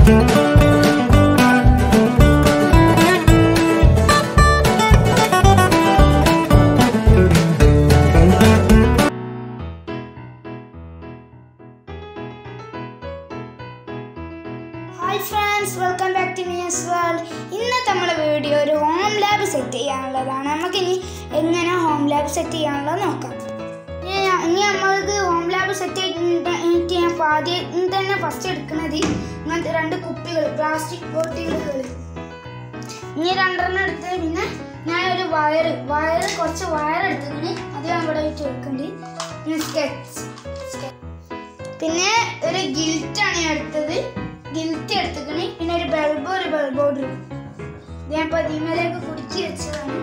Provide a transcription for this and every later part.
hi friends welcome back to Mia's world ഇന്നത്തെ നമ്മുടെ video ഒരു ഹോം ലാബ് സെറ്റ് ചെയ്യാനുള്ളതാണ് നമുക്കിനി എങ്ങനെ ഹോം ലാബ് സെറ്റ് ചെയ്യാനുള്ളത് നോക്കാം ഇനി ഞാൻ- ഇനി നമ്മൾക്ക് ഹോം ലാബ് സെറ്റ് ചെയ്യാൻ ആദ്യം തന്നെ ഫസ്റ്റ് എടുക്കുന്നത് ഇങ്ങനത്തെ രണ്ട് കുപ്പികൾ പ്ലാസ്റ്റിക് ബോട്ടിലുകൾ ഇനി രണ്ടെണ്ണം എടുത്ത് പിന്നെ ഞാനൊരു വയറ് വയറ് കുറച്ച് വയർ എടുത്തിട്ട് അത് ഞാൻ ഇവിടെ വെച്ച് വെക്കുന്നുണ്ട് സ്കെച്ച് പിന്നെ ഒരു ഗിൽറ്റാണ് ഞാൻ എടുത്തത് ഗിൽറ്റ് എടുത്തിക്കണ് പിന്നെ ഒരു ബൾബ് ഒരു ബൾബ് ഓർഡർ ഞാൻ ഇപ്പൊ ഇതിമേലേക്ക് കുടിച്ച് വെച്ചതാണ്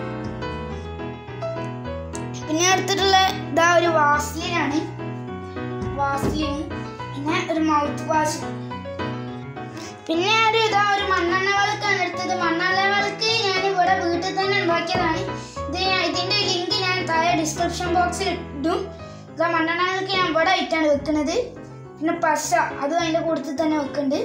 പിന്നെ എടുത്തിട്ടുള്ള ഇതാ ഒരു വാസ്ലിനാണ് വാസ്ലിൻ പിന്നെ ഒരു മൗത്ത് വാഷ് പിന്നെ ഒരു ഇതാ ഒരു മണ്ണെണ്ണ വിളക്കാണ് എടുത്തത് മണ്ണെണ്ണ വിളക്ക് ഞാൻ ഇവിടെ വീട്ടിൽ തന്നെ ഉണ്ടാക്കിയതാണ് ഇത് ഞാൻ ഇതിന്റെ ലിങ്ക് ഞാൻ താഴെ ഡിസ്ക്രിപ്ഷൻ ബോക്സിൽ ഇടും ഇതാ മണ്ണെണ്ണ വിളക്ക് ഞാൻ ഇവിടെ ആയിട്ടാണ് വെക്കുന്നത് പിന്നെ പശ അതും അതിന്റെ കൂട്ടത്തിൽ തന്നെ വെക്കുന്നുണ്ട്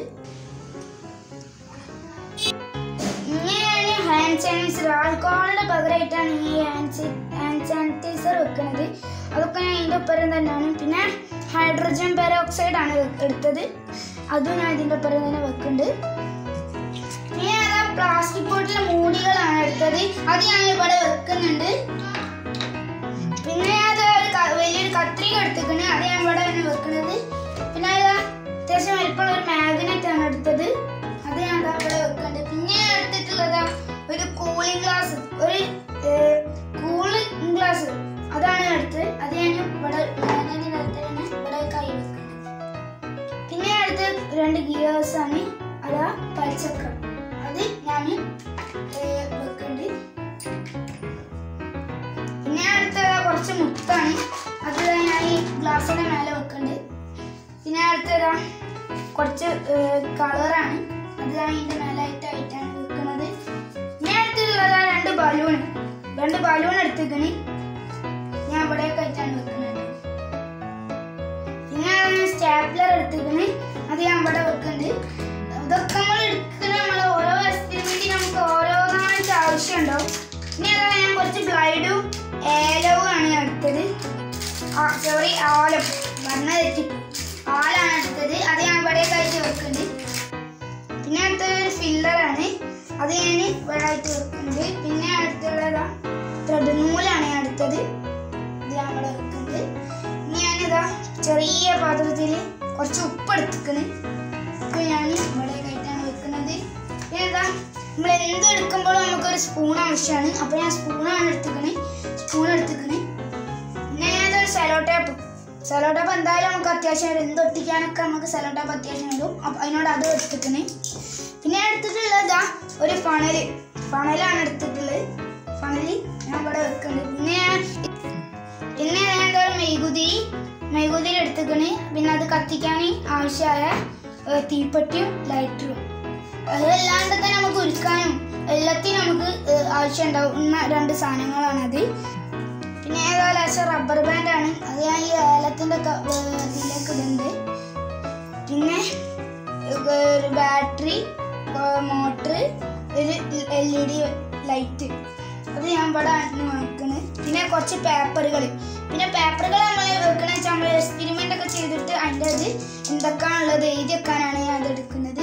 ഇങ്ങനെയാണ് ഹാൻഡ് സാനിറ്റൈസർ ആൽക്കഹോളിന്റെ പകരമായിട്ടാണ് ഈ ഹാൻഡ് ഹാൻഡ് സാനിറ്റൈസർ വെക്കുന്നത് അതൊക്കെ ഞാൻ ഇതിന്റെ ഒപ്പരം തന്നെയാണ് പിന്നെ ഹൈഡ്രജൻ പെരോക്സൈഡ് ആണ് വെ- എടുത്തത് അതും ഞാൻ ഇതിന്റെ ഒപ്പരം തന്നെ വെക്കുന്നുണ്ട് ഇനി അതാ പ്ലാസ്റ്റിക് ബോട്ടിലെ മൂടികളാണ് എടുത്തത് അത് ഞാൻ ഇവിടെ വെക്കുന്നുണ്ട് പിന്നെ അത് ഒരു ക- വലിയൊരു കത്രിക എടുത്തിക്കണ് അത് ഞാൻ ഇവിടെ തന്നെ വെക്കുന്നത് പിന്നെ അത് അത്യാവശ്യം വലിപ്പമുള്ള ഒരു മാഗ്നറ്റ് ആണ് എടുത്തത് അത് ഞാൻ ദാ ഇവിടെ വെക്കുന്നുണ്ട് പിന്നെ ഞാൻ എടുത്തിട്ടുള്ളത് ഒരു കൂളിംഗ് ഗ്ലാസ് ഒരു കൂളിംഗ് ഗ്ലാസ് അതാണ് ഞാൻ എടുത്തത് അത് ഞാൻ ഇവിടെ മാഗ്നറ്റിന്റെ അടുത്ത് തന്നെ ഇവിടെ കൈ വെക്കുന്നുണ്ട് പിന്നെ ഞാൻ എടുത്ത രണ്ട് ഗിയേഴ്സ് ആണ് അതാ പൽചക്രം അത് ഞാൻ വെക്കുന്നുണ്ട് പിന്നെ അടുത്ത കുറച്ച് മുത്താണ് അത് ഞാൻ ഈ ഗ്ലാസ്സിന്റെ മേലെ വെക്കുന്നുണ്ട് പിന്നെ അടുത്തതാ കുറച്ച് കളറാണ് അത് ഞാൻ ഇതിന്റെ മേലായിട്ടായിട്ടാണ് വെക്കുന്നത് പിന്നെ അടുത്തുള്ളതാ രണ്ട് ബലൂൺ രണ്ട് ബലൂൺ എടുത്തിക്കണ് ഞാൻ ഇവിടെയൊക്കെ ആയിട്ടാണ് വെക്കുന്നത് പിന്നെ സ്റ്റാപ്ലർ എടുത്തിക്കണ് അത് ഞാൻ ഇവിടെ വെക്കുന്നുണ്ട് ഇതൊക്കെ നമ്മൾ എടുക്കുന്ന നമ്മൾ ഓരോ എക്സ്പെരിമെന്റ് നമുക്ക് ഓരോന്നായിട്ട് ആവശ്യമുണ്ടാവും ഇനി അതാ ഞാൻ കുറച്ച് ഗ്ലൈഡും ഏലവും ആണ് ഞാൻ എടുത്തത് സോറി ആലം പറഞ്ഞ തെറ്റി ആലാണ് എടുത്തത് അത് ഞാൻ ഇവിടെ ആയിട്ട് വെക്കുന്നുണ്ട് പിന്നെ അടുത്തത് ഒരു ഫില്ലറാണ് അത് ഞാൻ ഇവിടെ ആയിട്ട് വെക്കുന്നുണ്ട് പിന്നെ അടുത്തുള്ളതാ ത്രെഡ് നൂലാണ് ഞാൻ എടുത്തത് ഇത് ഞാൻ ഇവിടെ വെക്കുന്നുണ്ട് ഇനി ഞാനിതാ ചെറിയ പാത്രത്തിൽ കുറച്ച് ഉപ്പ് എടുത്തിക്കണ് ഉപ്പ് ഞാൻ ഇവിടെ ആയിട്ടാണ് വെക്കുന്നത് പിന്നെ എന്താ നമ്മൾ എന്ത് എടുക്കുമ്പോഴും നമുക്കൊരു സ്പൂൺ ആവശ്യമാണ് അപ്പോൾ ഞാൻ സ്പൂണാണ് എടുത്തിക്കണ് സ്പൂൺ എടുത്തിക്കണ് പിന്നെ ഞാനതൊരു സെലോ ടേപ്പ് സെലോ ടേപ്പ് എന്തായാലും നമുക്ക് അത്യാവശ്യം വരും എന്ത് ഒട്ടിക്കാനൊക്കെ നമുക്ക് സെലോ ടേപ്പ് അത്യാവശ്യം വരും അപ്പോൾ അതിനോട് അത് എടുത്തിക്കണ് പിന്നെ ഞാൻ എടുത്തിട്ടുള്ളതാ ഒരു ഫണല് ഫണലാണ് എടുത്തിട്ടുള്ളത് ഫണല് ഞാൻ ഇവിടെ വെക്കുന്നുണ്ട് പിന്നെ ഞാൻ പിന്നെ ഞാൻ എന്താ മെഴുകുതിരി മെഴുകുതിരി എടുത്തിക്കണ് പിന്നെ അത് കത്തിക്കാൻ ആവശ്യമായ ഏഹ്, തീപ്പെട്ടിയും ലൈറ്ററും അതല്ലാണ്ട് തന്നെ നമുക്ക് ഉരുക്കാനും എല്ലാത്തിനും നമുക്ക് ഏഹ്, ആവശ്യമുണ്ടാവുന്ന രണ്ട് സാധനങ്ങളാണത് പിന്നെ ഏതായാലും ലേശം റബ്ബർ ബാൻഡ് ആണ് അത് ഞാൻ ഈ ഏലത്തിന്റെ ക- ഏഹ്, ഇതിലേക്ക് ഇടുന്നുണ്ട് പിന്നെ ഏഹ്, ഒരു ബാറ്ററി മോട്ടർ ഒരു എൽ ഇ ഡി ലൈറ്റ് അത് ഞാൻ ഇവിടെ ആണ് വെക്കണ് പിന്നെ കുറച്ച് പേപ്പറുകൾ പിന്നെ പേപ്പറുകൾ നമ്മൾ വെക്കണ വെച്ചാൽ നമ്മൾ എക്സ്പെരിമെന്റ് ഒക്കെ ചെയ്തിട്ട് അതിൻ്റെ അത് എന്തൊക്കെയാണുള്ളത് എഴുതി വെക്കാനാണ് ഞാൻ അത് എടുക്കുന്നത്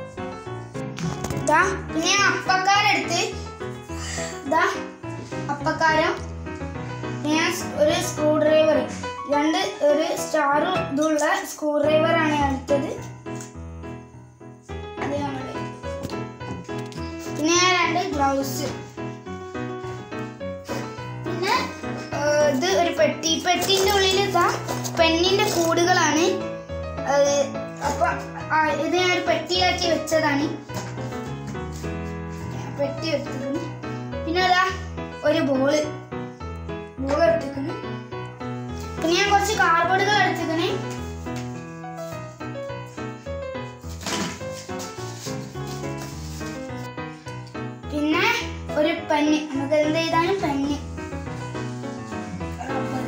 ഇതാ പിന്നെ ഞാൻ അപ്പക്കാരെടുത്ത് ഇതാ അപ്പക്കാരം പിന്നെ ഞാൻ സ് ഒരു സ്ക്രൂ ഡ്രൈവർ രണ്ട് ഒരു സ്റ്റാറും ഇതുള്ള സ്ക്രൂ ഡ്രൈവറാണ് ഞാൻ എടുത്തത് അത് നമ്മുടെ പിന്നെ ഞാൻ രണ്ട് ഗ്ലൗസ് പിന്നെ ഏഹ്, ഇത് ഒരു പെട്ടി പെട്ടിന്റെ ഉള്ളിൽ ഇതാ പെണ്ണിന്റെ കൂടുകളാണ് ഏഹ്, അപ്പൊ ആ, ഇത് ഞാൻ ഒരു പെട്ടിയിലാക്കി വെച്ചതാണ് ഞാൻ പെട്ടി എടുത്തിരുന്നു പിന്നെ അതാ ഒരു ബോള് ബോൾ എടുത്തിരിക്കുന്നു പിന്നെ ഞാൻ കുറച്ച് കാർബോർഡുകൾ എടുത്തിരിക്കണേ പിന്നെ ഒരു പെന്ന് നമുക്ക് എന്ത് ചെയ്താലും പെന്ന് റബ്ബർ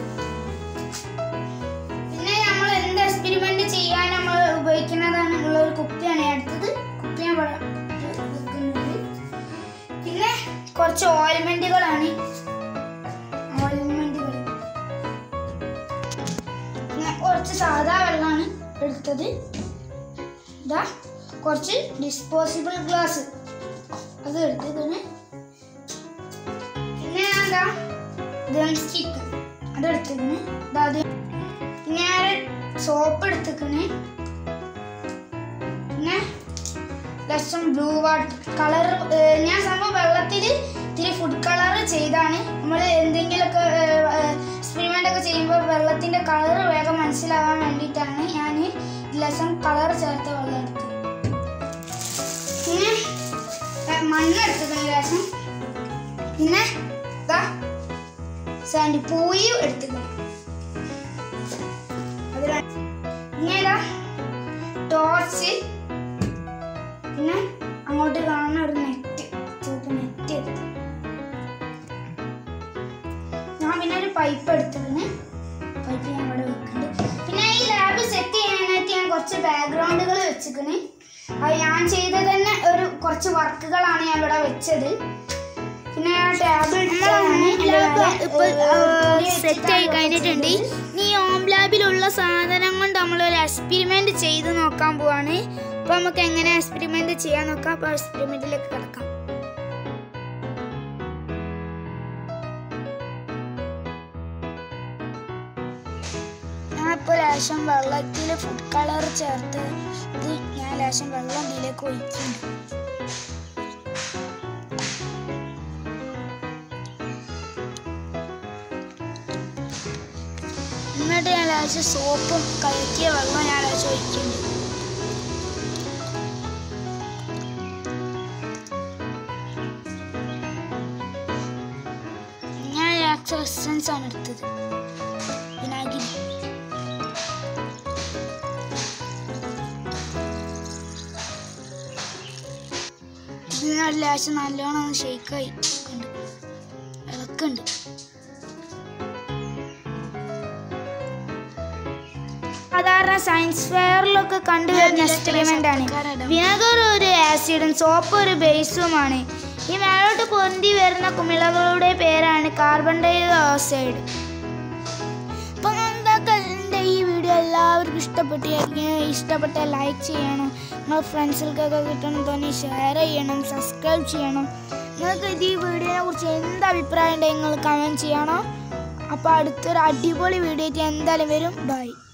പിന്നെ നമ്മൾ എന്ത് എക്സ്പെരിമെന്റ് ചെയ്യാൻ നമ്മൾ ഉപയോഗിക്കുന്നതാണ് ഉള്ള ഒരു കുപ്പിയാണ് ഞാൻ എടുത്തത് കുറച്ച് ഓയിൽമെന്റുകളാണ് ഓയിൽമെന്റുകൾ ഞാൻ കുറച്ച് സാധാ വെള്ളമാണ് എടുത്തത് ഇതാ കുറച്ച് ഡിസ്പോസിബിൾ ഗ്ലാസ് അത് എടുത്തതാണ് പിന്നെ ഞാൻ എന്താ ഗം സ്റ്റിക്ക് അതെടുത്തിക്കണ് ഇതാ അത് പിന്നെ ഞാൻ സോപ്പ് എടുത്തിക്കണ് പിന്നെ ലക്ഷം ബ്ലൂ വാട്ടർ കളർ ഞാൻ സംഭവം വെള്ളത്തിൽ ഇത്തിരി ഫുഡ് കളർ ചെയ്താണ് നമ്മൾ എന്തെങ്കിലുമൊക്കെ എക്സ്പെരിമെൻ്റ് ഒക്കെ ചെയ്യുമ്പോൾ വെള്ളത്തിൻ്റെ കളർ വേഗം മനസ്സിലാവാൻ വേണ്ടിയിട്ടാണ് ഞാൻ ലക്ഷം കളർ ചേർത്ത വെള്ളം എടുത്തത് പിന്നെ ഏ, മണ്ണ് എടുത്തത് ലേശം പിന്നെ ഇതാ സാൻഡി പൂയും എടുത്തിക്കണം അത് ര- പിന്നെ ഇതാ ടോർച്ച് പിന്നെ അങ്ങോട്ട് കാണുന്ന ഒരു നെറ്റ് ചുവപ്പ് നെറ്റ് എടുത്തു ഞാൻ പിന്നെ ഒരു പൈപ്പ് എടുത്തിരുന്നു പൈപ്പ് ഞാൻ ഇവിടെ വെക്കുന്നുണ്ട് പിന്നെ ഈ ലാബ് സെറ്റ് ചെയ്യാനായിട്ട് ഞാൻ കുറച്ച് ബാക്ക്ഗ്രൗണ്ടുകൾ വെച്ചിക്കണ് അത് ഞാൻ ചെയ്ത തന്നെ ഒരു കുറച്ച് വർക്കുകളാണ് ഞാൻ ഇവിടെ വെച്ചത് പിന്നെ ടേബിൾ സെറ്റ് ആയി കഴിഞ്ഞിട്ടുണ്ട് ഇനി ഓം ലാബിലുള്ള സാധനം കൊണ്ട് നമ്മളൊരു എക്സ്പെരിമെന്റ് ചെയ്ത് നോക്കാൻ പോവാണ് അപ്പൊ നമുക്ക് എങ്ങനെ എക്സ്പെരിമെന്റ് ചെയ്യാൻ നോക്കാം അപ്പൊ എക്സ്പെരിമെന്റിലേക്ക് കിടക്കാം ഞാനിപ്പോൾ ലേശം വെള്ളത്തിൽ ഫുഡ് കളർ ചേർത്ത് ഇത് ഞാൻ ലേശം വെള്ളം ഇതിലേക്ക് ഒഴിക്കുന്നുണ്ട് എന്നിട്ട് ഞാൻ ലേശം സോപ്പും കലക്കിയ വെള്ളം ഞാൻ ലേശം ഒഴിക്കുന്നുണ്ട് ഞാൻ ആക്സോ എസൻസ് ആണ് എടുത്തത് വിനാഗിരി ഇത് ഞാൻ ലേശം നല്ലോണം ഒന്ന് ഷെയ്ക്കായി ഇളക്കുണ്ട് സാധാരണ സയൻസ് ഫെയറിലൊക്കെ കണ്ടുവരുന്ന എക്സ്പെരിമെന്റ് ആണ് വിനഗർ ഒരു ആസിഡും സോപ്പ് ഒരു ബേസുമാണ് ഈ മേലോട്ട് പൊന്തി വരുന്ന കുമിളകളുടെ പേരാണ് കാർബൺ ഡൈ ഓക്സൈഡ് അപ്പം നിങ്ങൾക്ക് എൻ്റെ ഈ വീഡിയോ എല്ലാവർക്കും ഇഷ്ടപ്പെട്ടിരിക്കും ഇഷ്ടപ്പെട്ട ലൈക്ക് ചെയ്യണം നിങ്ങളുടെ ഫ്രണ്ട്സിൽക്കൊക്കെ കിട്ടണം തോന്നി ഷെയർ ചെയ്യണം സബ്സ്ക്രൈബ് ചെയ്യണം നിങ്ങൾക്ക് ഇത് ഈ വീഡിയോനെ കുറിച്ച് എന്ത് അഭിപ്രായം ഉണ്ടെങ്കിൽ നിങ്ങൾ കമൻറ്റ് ചെയ്യണം അപ്പോൾ അടുത്തൊരു അടിപൊളി വീഡിയോ ആയിട്ട് എന്തായാലും വരും ബൈ